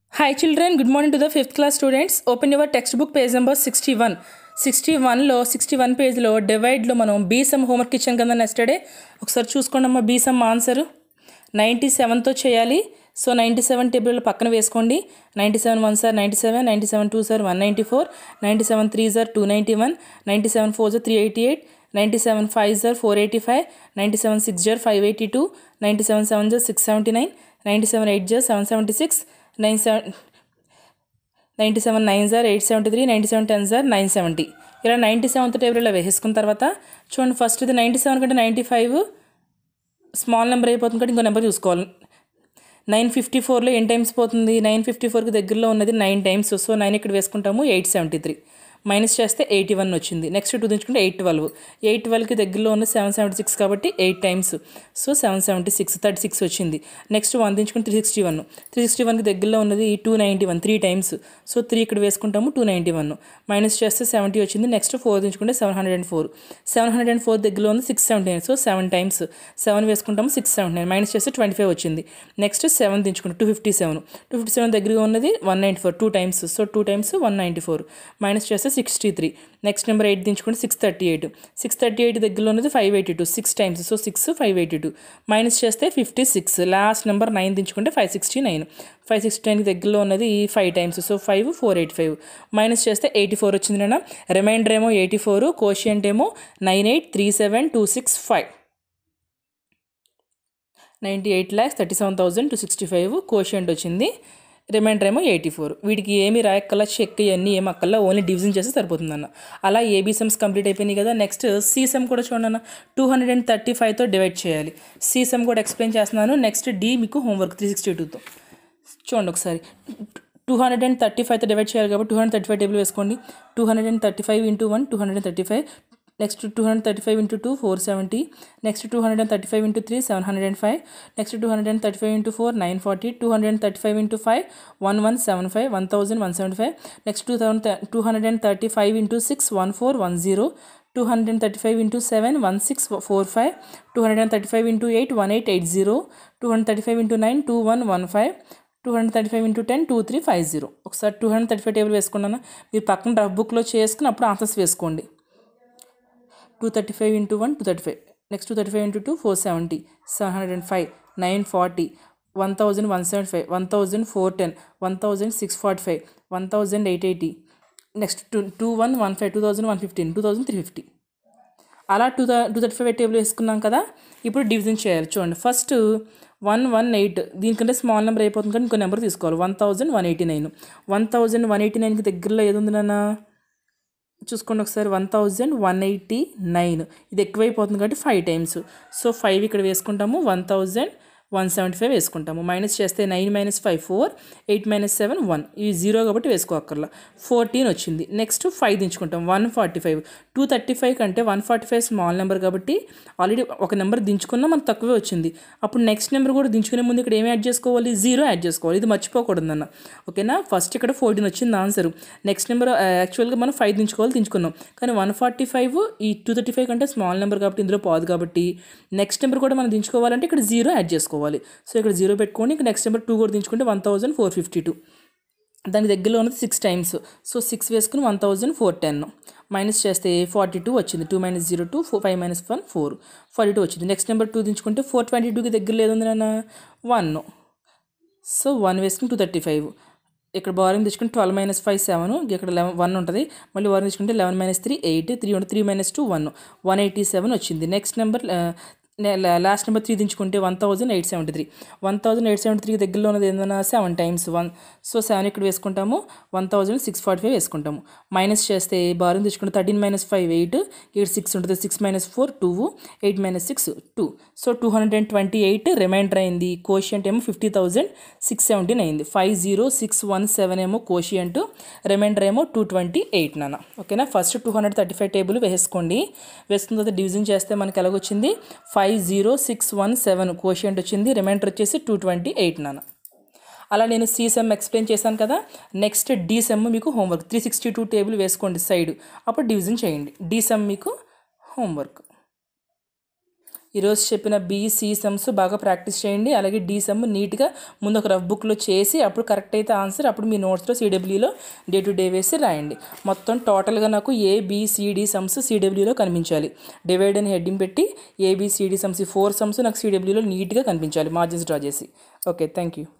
Hi children, good morning to the fifth class students. Open your textbook page number 61. 61లో 61 పేజ్లో డివైడ్లో మనం బీసమ్ homework ఇచ్చాం కదా నెక్స్టర్డే ఒకసారి చూసుకోండి అమ్మా బీసమ్ ఆన్సర్ నైంటీ సెవెన్తో చేయాలి సో నైంటీ సెవెన్ టేబుల్ పక్కన వేసుకోండి ninety seven one sir ninety seven ninety seven two sir one ninety four ninety seven three sir two ninety one ninety seven four sir three eighty eight ninety seven five sir four eighty five ninety seven six sir five eighty two ninety seven seven sir six seventy nine ninety seven eight sir seven seventy six nine seven ninety seven nine sir eight seventy three ninety seven ten sir nine seventy ఇలా ninety seventh టేబుల్లో వేసేసుకున్న తర్వాత చూడండి first ఇది ninety seven కంటే ninety five small number అయిపోతుంది కాబట్టి ఇంకో నెంబర్ చూసుకోవాలి నైన్ ఫిఫ్టీ ఫోర్లో ఎన్ని టైమ్స్ పోతుంది నైన్ ఫిఫ్టీ ఫోర్కి దగ్గరలో ఉన్నది నైన్ టైమ్స్ సో నైన్ ఇక్కడ వేసుకుంటాము ఎయిట్ సెవెంటీ త్రీ మైనస్ చేస్తే ఎయిటీ వన్ వచ్చింది నెక్స్ట్ టూ తెచ్చుకుంటే ఎయిట్ ట్వెల్వ్ ఎయిట్ ట్వెల్వ్కి దగ్గరలో ఉన్న సెవెన్ సెవెంటీ సిక్స్ కాబట్టి eight times so seven seventy six thirty six వచ్చింది నెక్స్ట్ వన్ తెచ్చుకుంటే three sixty one three sixty వన్కి దగ్గరలో ఉన్నది two ninety one three times so three ఇక్కడ వేసుకుంటాము టూ నైంటీ వన్ మైనస్ చేస్తే సెవెంటీ వచ్చింది నెక్స్ట్ ఫోర్ తెచ్చుకుంటే seven hundred and four seven hundred and four దగ్గరలో ఉంది six seventy nine so seven times seven వేసుకుంటాము సిక్స్ సెవెంటీ నైన్ మైనస్ చేస్తే twenty five వచ్చింది నెక్స్ట్ సెవెన్ తెచ్చుకుంటాం two fifty seven two fifty seven దగ్గరగా ఉన్నది one ninety four two times so two times one ninety four minus చేస్తే sixty three next number eight దించుకుంటే six thirty eight six thirty eight దగ్గరలో ఉన్నది five eighty two six times so six five eighty two minus చేస్తే fifty six last number nine దించుకుంటే five sixty nine five sixty నైన్కి దగ్గరలో ఉన్నది five times so five four eight five minus చేస్తే eighty four వచ్చింది నేను remainder ఏమో eighty four quotient ఏమో nine eight three seven two six five ninety eight lakhs thirty seven thousand two sixty five quotient వచ్చింది remainder ఏమో eighty four వీటికి ఏమి రాయక్కల్లా check ఇవన్నీ ఏం అక్కల్లా ఓన్లీ డివిజన్ చేస్తే సరిపోతుందన్న అలా ఏబీ సమ్స్ కంప్లీట్ అయిపోయినాయి కదా నెక్స్ట్ సి సమ్ కూడా చూడండి అన్న టూ హండ్రెడ్ అండ్ థర్టీ ఫైవ్తో డివైడ్ చేయాలి సి సమ్ కూడా ఎక్స్ప్లెయిన్ చేస్తున్నాను నెక్స్ట్ డి మీకు హోంవర్క్ త్రీ సిక్స్టీ టూతో చూడండి ఒకసారి టూ హండ్రెడ్ అండ్ థర్టీ ఫైవ్తో డివైడ్ చేయాలి కాబట్టి two hundred thirty five table వేసుకోండి two hundred and thirty five into one two hundred and thirty five next two hundred thirty five into two four seventy next two hundred and thirty five into three seven hundred and five next two hundred and thirty five into four nine forty two hundred and thirty five into five one one seven five one thousand one seventy five next two thousand two hundred and thirty five into six one four one zero two hundred and thirty five into seven one six four five two hundred and thirty five into eight one eight eight zero two hundred thirty five into nine two one one five two hundred thirty five into ten two three five zero ఒకసారి two hundred thirty five table వేసుకున్నాను మీరు పక్కన rough బుక్లో చేసుకుని అప్పుడు answers వేసుకోండి two thirty five into one two thirty five next two thirty five into two four seventy seven hundred and five nine forty one thousand one seventy five one thousand four ten one thousand six forty five one thousand eight eighty next two two one one five two thousand one fifteen two thousand three fifty అలా two two thirty five table వేసుకున్నాం కదా ఇప్పుడు division చేయాలి చూడండి first one one eight దీనికంటే small number అయిపోతుంది కానీ ఇంకో నెంబర్ తీసుకోవాలి one thousand one eighty nine one thousand one eighty నైన్కి దగ్గరలో ఏది ఉంది నాన్న చూసుకోండి ఒకసారి one thousand one eighty nine ఇది ఎక్కువైపోతుంది కాబట్టి ఫైవ్ టైమ్స్ సో ఫైవ్ ఇక్కడ వేసుకుంటాము one thousand one seventy five వేసుకుంటాము మైనస్ చేస్తే nine minus five four eight minus seven one ఇవి జీరో కాబట్టి వేసుకోక్కర్లా ఫోర్టీన్ వచ్చింది నెక్స్ట్ ఫైవ్ దించుకుంటాం one forty five two thirty five కంటే one forty five small number కాబట్టి ఆల్రెడీ ఒక నెంబర్ దించుకున్నా మనకు తక్కువే వచ్చింది అప్పుడు నెక్స్ట్ నెంబర్ కూడా దించుకునే ముందు ఇక్కడ ఏమి యాడ్ చేసుకోవాలి జీరో యాడ్ చేసుకోవాలి ఇది మర్చిపోకూడదు అన్న ఓకేనా ఫస్ట్ ఇక్కడ ఫోర్టీన్ వచ్చింది ఆన్సర్ నెక్స్ట్ నెంబర్ యాక్చువల్గా మనం ఫైవ్ దించుకోవాలి దించుకున్నాం కానీ వన్ ఫార్టీ ఫైవ్ ఈ టూ థర్టీ ఫైవ్ కంటే స్మాల్ నెంబర్ కాబట్టి ఇందులో పోదు కాబట్టి నెక్స్ట్ నెంబర్ కూడా మనం దించుకోవాలంటే ఇక్కడ జీరో యాడ్ చేసుకోవాలి సో ఇక్కడ జీరో పెట్టుకొని ఇక్కడ నెక్స్ట్ నెంబర్ టూ కూడా దించుకుంటే one thousand four fifty two దానికి దగ్గరలో ఉన్నది సిక్స్ టైమ్స్ సో సిక్స్ వేసుకుని one thousand four ten minus చేస్తే ఫార్టీ టూ వచ్చింది two minus zero two four five minus one four forty two వచ్చింది నెక్స్ట్ నెంబర్ టూ దించుకుంటే ఫోర్ ట్వంటీ టూకి దగ్గర లేదుంది నాన్న వన్ సో వన్ వేసుకుని టూ థర్టీ ఫైవ్ ఇక్కడ బారింగ్ తెచ్చుకుంటే ట్వెల్వ్ మైనస్ ఫైవ్ సెవెన్ ఇక్కడ లెవెన్ వన్ ఉంటుంది మళ్ళీ వారం తెచ్చుకుంటే eleven minus three eight three ఉంటుంది three minus two one one eighty seven వచ్చింది next number last number three దించుకుంటే one thousand eight seventy three one thousand eight seventy three దగ్గరలో ఉన్నది ఏందన్నా seven times one so seven ఇక్కడ వేసుకుంటాము one thousand six forty five వేసుకుంటాము minus చేస్తే బారం తెచ్చుకుంటే thirteen minus five eight eight six ఉంటుంది six minus four two eight minus six two so two hundred and twenty eight remainder అయింది quotient ఏమో fifty thousand six seventeen అయింది five zero six one seven ఏమో quotient remainder ఏమో two twenty eight నాన్న ఓకేనా first two hundred thirty five table వేసుకోండి వేసుకున్న తర్వాత డివిజన్ చేస్తే మనకి ఎలాగొచ్చింది five zero six one seven quotient వచ్చింది రిమైండర్ వచ్చేసి టూ ట్వంటీ ఎయిట్ నాన్న అలా నేను సి సెమ్ ఎక్స్ప్లెయిన్ చేశాను కదా నెక్స్ట్ డి సెమ్ మీకు homework three sixty two table వేసుకోండి సైడ్ అప్పుడు డివిజన్ చేయండి డి సెమ్ మీకు హోంవర్క్ ఈరోజు చెప్పిన బి సి సమ్స్ బాగా ప్రాక్టీస్ చేయండి అలాగే డి సమ్ నీట్గా ముందు ఒక రఫ్ బుక్లో చేసి అప్పుడు కరెక్ట్ అయితే ఆన్సర్ అప్పుడు మీ నోట్స్లో సిడబ్ల్యూలో డే టు డే వేసి రాయండి మొత్తం టోటల్గా నాకు ఏబిసిడి సమ్స్ సిడబ్ల్యూలో కనిపించాలి డివైడ్ అని హెడ్డింగ్ పెట్టి ఏబిసిడి సమ్స్ ఈ ఫోర్ సమ్స్ నాకు సిడబ్ల్యూలో నీట్గా కనిపించాలి మార్జిన్స్ డ్రా చేసి ఓకే థ్యాంక్ యూ